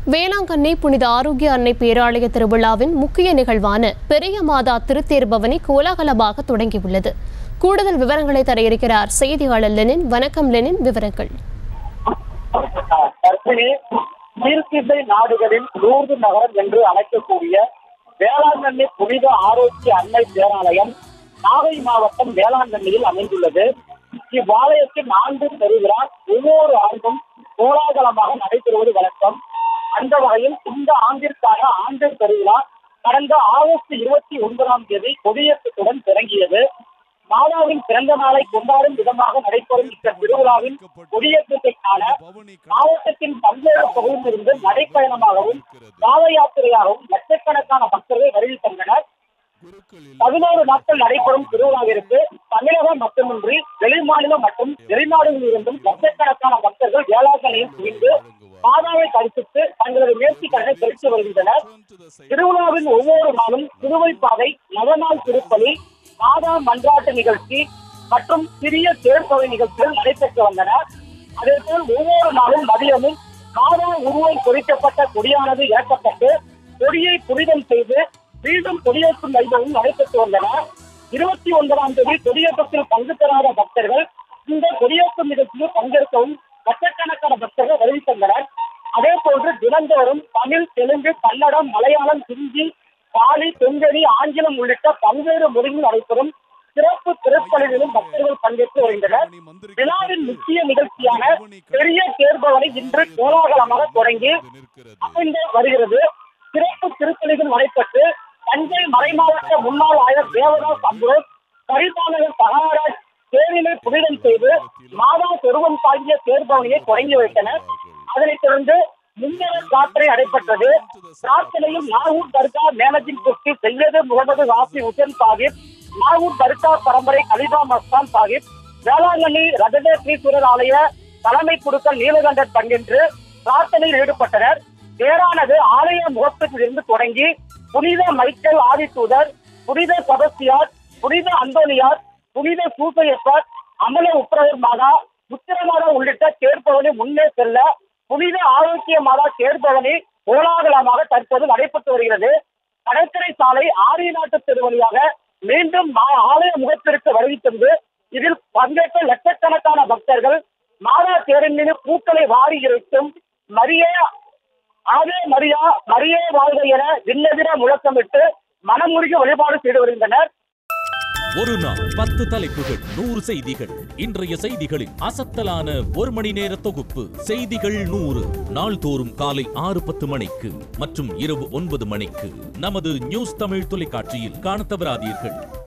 வேளாங்கண்ணி புனித ஆரோக்கிய அன்னை பேராலய திருவிழாவின் முக்கிய நிகழ்வான பெரிய மாதா திருத்தேர் பவனி கோலாகலமாக தொடங்கியுள்ளது கூடுதல் விவரங்களை தர இருக்கிறார் செய்தியாளர் லெனின் வணக்கம் லெனின் விவரங்கள் தற்போது கீழ்த்திசை நாடுகளின் லூர்து நகரம் என்று அழைக்கக்கூடிய வேளாங்கண்ணி புனித ஆரோக்கிய அன்னை பேராலயம் நாகை மாவட்டம் வேளாங்கண்ணியில் அமைந்துள்ளது இவ்வாலயத்தின் ஆண்டு பெறுகிறா ஒவ்வொரு ஆண்டும் கோலாகலமாக நடைபெறுவது வழக்கம் அந்த வகையில் இந்த ஆண்டிற்கான ஆண்டு பெருவிழா கடந்த ஆகஸ்ட் இருபத்தி ஒன்பதாம் தேதி கொடியேற்றத்துடன் தொடங்கியது மாதாவின் பிறந்த நாளை கொண்டாடும் விதமாக நடைபெறும் இந்த திருவிழாவின் கொடியேற்றத்தை காண மாவட்டத்தின் பல்வேறு பகுதியிலிருந்து நடைப்பயணமாகவும் பாத யாத்திரையாகவும் லட்சக்கணக்கான பக்தர்கள் வருகை தந்தனர் பதினோரு நாட்கள் நடைபெறும் திருவிழாவிற்கு தமிழகம் மட்டுமின்றி வெளிமாநிலம் மற்றும் வெளிநாடுகளில் இருந்தும் லட்சக்கணக்கான பக்தர்கள் வேளாங்கண்ணியில் குவிந்து மாதாவை தரிசித்து தங்களது முயற்சிகளை செலுத்தி வருகின்றனர் திருவிழாவின் ஒவ்வொரு நாளும் திருவைப்பாதை நவநாள் திருப்பலி மாதா மன்றாட்டு நிகழ்ச்சி மற்றும் சிறிய தேர்தலை நிகழ்ச்சிகள் நடைபெற்று வந்தன அதேபோல் ஒவ்வொரு நாளும் மதியமும் மாதா உருவம் பொறிக்கப்பட்ட கொடியானது ஏற்றப்பட்டு கொடியை புனிதம் செய்து மீண்டும் கொடியேற்றும் வைபவம் நடைபெற்று வந்தன இருபத்தி ஒன்பதாம் தேதி கொடியேற்றத்தில் பங்கு பெறாத பக்தர்கள் இந்த கொடியேற்றும் நிகழ்ச்சியில் பங்கேற்கவும் லட்சக்கணக்கான பக்தர்கள் வருகை தந்தனர் அதே போன்று தினந்தோறும் தமிழ் தெலுங்கு கன்னடம் மலையாளம் ஹிந்தி பாலி தெங்கரி ஆங்கிலம் உள்ளிட்ட பல்வேறு மொழியில் நடைபெறும் சிறப்பு திருப்பலிகளிலும் பக்தர்கள் பங்கேற்று வருகின்றனர் விழாவின் முக்கிய நிகழ்ச்சியான பெரிய தேர்பவனை இன்று கோலாகலமாக தொடங்கி அமைந்து வருகிறது சிறப்பு திருப்பலிகள் நடைபெற்று தஞ்சை மறைமாவட்ட முன்னாள் ஆயர் தேவதாஸ் அம்ரோஸ் பரிபாலகர் சகாராஜ் தேரிலை புனிதம் செய்து மாதா செருவம் தாங்கிய தேர்பவனியை தொடங்கி வைத்தனர் அதனைத் தொடர்ந்து முன்னர பிரார்த்தனை நடைபெற்றது பிரார்த்தனையில் நாகூர் தர்கா மேனேஜிங் ட்ரஸ்டி சையது முகமது ராசி ஹுசேன் சாஹிப் நாகூர் தர்கா பரம்பரை கலிபா மஸ்தான் சாஹிப் வேளாங்கண்ணி ரஜதேஸ்வரர் ஆலய தலைமை குடுக்கல் நீலகண்டர் பங்கேற்று பிரார்த்தனையில் ஈடுபட்டனர் தேரானது ஆலய முகப்பில் இருந்து தொடங்கி புனித மைக்கேல் ஆதித்தூதர் புனித சபஸ்தியார் புனித அந்தோனியார் புனித சூசையப்பர் அமல உப்ரவர் மாதா உத்திரமாதா உள்ளிட்ட தேர்பவனி முன்னே செல்ல புனித ஆரோக்கிய மாதா தேர்பவனி கோலாகலமாக தற்போது நடைபெற்று வருகிறது கடற்கரை சாலை ஆரிய நாட்டு திருவழியாக மீண்டும் மா- ஆலய முகத்திற்கு வருகை தந்து இதில் பங்கேற்ற லட்சக்கணக்கான பக்தர்கள் மாதா தேரின் மீது பூக்களை வாரி இறைத்தும் மரியா ஆவே மரியா மரியே வாழ்க என விண்ணெதிர முழக்கமிட்டு மனமுருகி வழிபாடு செய்து வருகின்றனர் ஒரு நாள் பத்து தலைப்புகள் நூறு செய்திகள் இன்றைய செய்திகளின் அசத்தலான ஒரு மணி நேர தொகுப்பு செய்திகள் நூறு நாள்தோறும் காலை ஆறு பத்து மணிக்கு மற்றும் இரவு ஒன்பது மணிக்கு நமது நியூஸ் தமிழ் தொலைக்காட்சியில் காணத் தவறாதீர்கள்